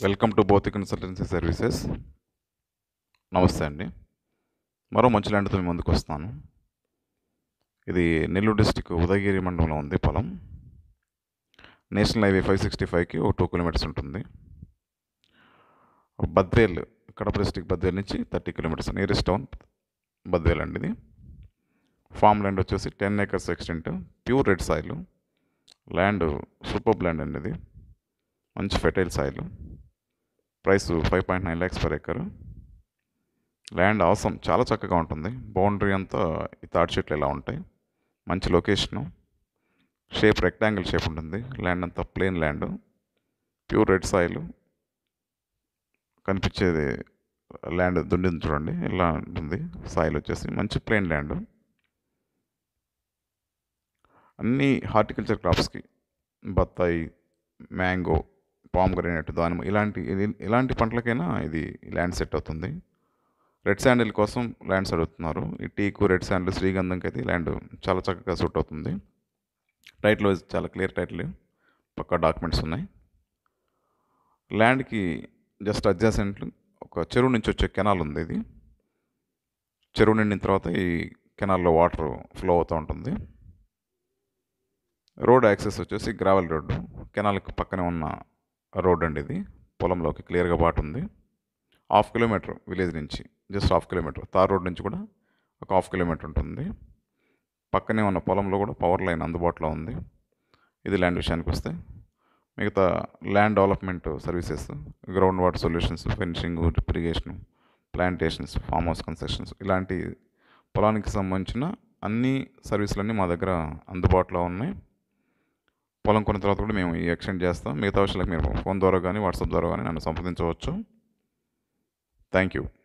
welcome to Bhautika consultancy services నమస్తే అండి మరో మంచి ల్యాండ్తో మీ ముందుకు వస్తాను ఇది నెల్లూరు డిస్టిక్ ఉదయగిరి మండలంలో ఉంది పొలం నేషనల్ హైవే ఫైవ్ సిక్స్టీ ఫైవ్కి ఒక టూ కిలోమీటర్స్ ఉంటుంది బద్వేల్ కడప డిస్టిక్ బద్వేల్ నుంచి thirty kilometres nearest town Badvel అండి ఇది ఫామ్ ల్యాండ్ వచ్చేసి ten acres extent pure red soil land super land అండి ఇది మంచి fertile soil price five point nine lakhs per acre land అవసరం చాలా చక్కగా ఉంటుంది బౌండరీ అంతా ఈ తాటి చెట్లు ఇలా ఉంటాయి మంచి లొకేషను షేప్ రెక్టాంగిల్ షేప్ ఉంటుంది ల్యాండ్ అంతా plain land pure red soil కనిపించేది ల్యాండ్ దుండింది చూడండి ఇలా ఉంటుంది సాయిల్ వచ్చేసి మంచి ప్లెయిన్ ల్యాండ్ అన్ని హార్టికల్చర్ క్రాప్స్కి బత్తాయి మ్యాంగో పామ్ గ్రానైట్ దానిమ్మ ఇలాంటి ఇది- ఇలాంటి పంటలకైనా ఇది ల్యాండ్ సెట్ అవుతుంది రెడ్ శాండిల్ కోసం ల్యాండ్స్ అడుగుతున్నారు ఈ టీకు రెడ్ శాండిల్ శ్రీగంధంకి అయితే ఈ ల్యాండ్ చాలా చక్కగా సూట్ అవుతుంది టైటిల్ వైజ్ చాలా క్లియర్ టైటిల్ పక్కా డాక్యుమెంట్స్ ఉన్నాయి ల్యాండ్కి జస్ట్ అడ్జాసెంట్ ఒక చెరువు నుంచి వచ్చే కెనాల్ ఉంది ఇది చెరువు నిండిన తర్వాత ఈ కెనాల్లో వాటర్ ఫ్లో అవుతూ ఉంటుంది రోడ్ యాక్సెస్ వచ్చేసి గ్రావెల్ రోడ్డు కెనాల్కి పక్కనే ఉన్న రోడ్ అండి ఇది పొలంలోకి క్లియర్గా బాట ఉంది హాఫ్ కిలోమీటర్ విలేజ్ నుంచి just half kilometre tar road నుంచి కూడా ఒక హాఫ్ కిలోమీటర్ ఉంటుంది పక్కనే ఉన్న పొలంలో కూడా పవర్ లైన్ అందుబాటులో ఉంది ఇది ల్యాండ్ విషయానికి వస్తే మిగతా land development services ground water solutions fencing irrigation plantations farm house constructions ఇలాంటి పొలానికి సంబంధించిన అన్ని సర్వీసులన్నీ మా దగ్గర అందుబాటులో ఉన్నాయి పొలం కొన్న తర్వాత కూడా మేము ఈ ఎక్స్టెండ్ చేస్తాం మిగతా విషయాలకు మీరు ఫోన్ ద్వారా కానీ వాట్సాప్ ద్వారా కానీ నన్ను సంప్రదించవచ్చు థ్యాంక్ యూ